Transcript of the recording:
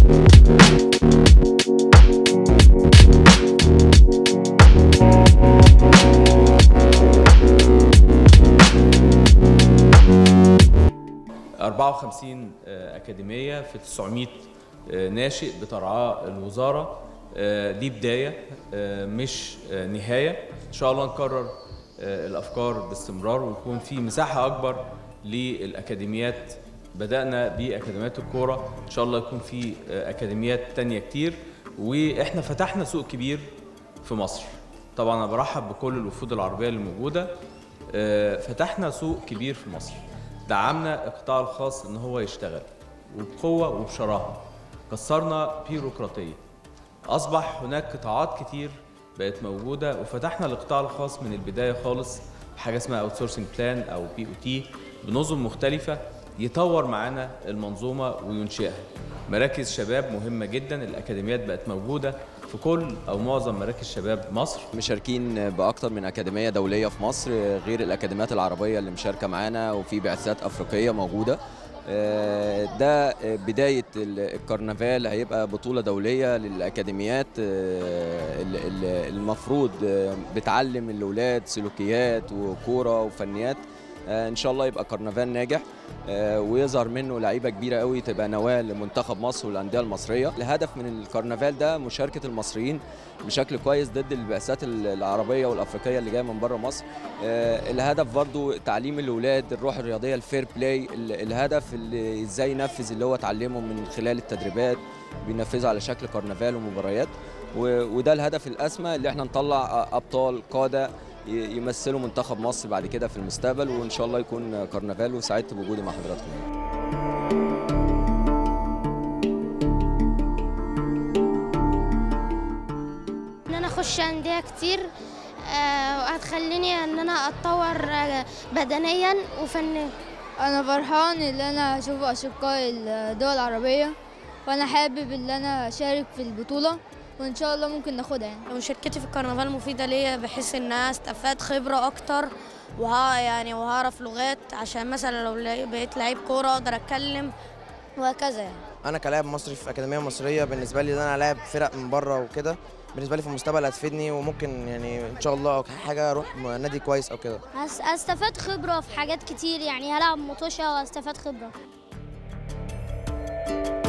54 أكاديمية في 900 ناشئ بترعاه الوزارة دي بداية مش نهاية إن شاء الله نكرر الأفكار باستمرار ويكون في مساحة أكبر للأكاديميات بدأنا بأكاديميات الكورة إن شاء الله يكون في أكاديميات تانية كتير وإحنا فتحنا سوق كبير في مصر طبعا أنا برحب بكل الوفود العربية اللي موجودة فتحنا سوق كبير في مصر دعمنا القطاع الخاص ان هو يشتغل وبقوه وبشراهه كسرنا بيروقراطيه اصبح هناك قطاعات كتير بقت موجوده وفتحنا القطاع الخاص من البدايه خالص بحاجه اسمها اوت سورسنج بلان او بي او تي بنظم مختلفه يطور معانا المنظومه وينشئها مراكز شباب مهمه جدا الاكاديميات بقت موجوده في كل او معظم مراكز شباب مصر مشاركين باكتر من اكاديميه دوليه في مصر غير الاكاديميات العربيه اللي مشاركه معانا وفي بعثات افريقيه موجوده ده بداية الكرنفال هيبقى بطولة دولية للأكاديميات المفروض بتعلم الأولاد سلوكيات وكورة وفنيات ان شاء الله يبقى كرنفال ناجح ويظهر منه لعيبه كبيره قوي تبقى نواه لمنتخب مصر والانديه المصريه الهدف من الكرنفال ده مشاركه المصريين بشكل كويس ضد البعثات العربيه والافريقيه اللي جايه من بره مصر الهدف برضو تعليم الاولاد الروح الرياضيه الفير بلاي الهدف اللي ازاي ينفذ اللي هو اتعلمه من خلال التدريبات بينفذه على شكل كرنفال ومباريات وده الهدف الاسمى اللي احنا نطلع ابطال قاده يمثلوا منتخب مصر بعد كده في المستقبل وان شاء الله يكون كرنفال وسعدت بوجودي مع حضراتكم ان انا اخش انديه كتير وهتخليني ان انا اتطور بدنيا وفنيا انا فرحان ان انا اشوف اشقائي الدول العربيه وانا حابب ان انا اشارك في البطوله وان شاء الله ممكن ناخدها يعني مشاركتي في الكرنفال مفيده ليا بحيث ان انا استفاد خبره اكتر وها يعني وهعرف لغات عشان مثلا لو بقيت لعيب كوره اقدر اتكلم وهكذا يعني انا كلاعب مصري في اكاديميه مصريه بالنسبه لي ان انا لاعب فرق من بره وكده بالنسبه لي في المستقبل هتفيدني وممكن يعني ان شاء الله حاجه اروح نادي كويس او كده هستفاد خبره في حاجات كتير يعني هلعب مطوشه واستفاد خبره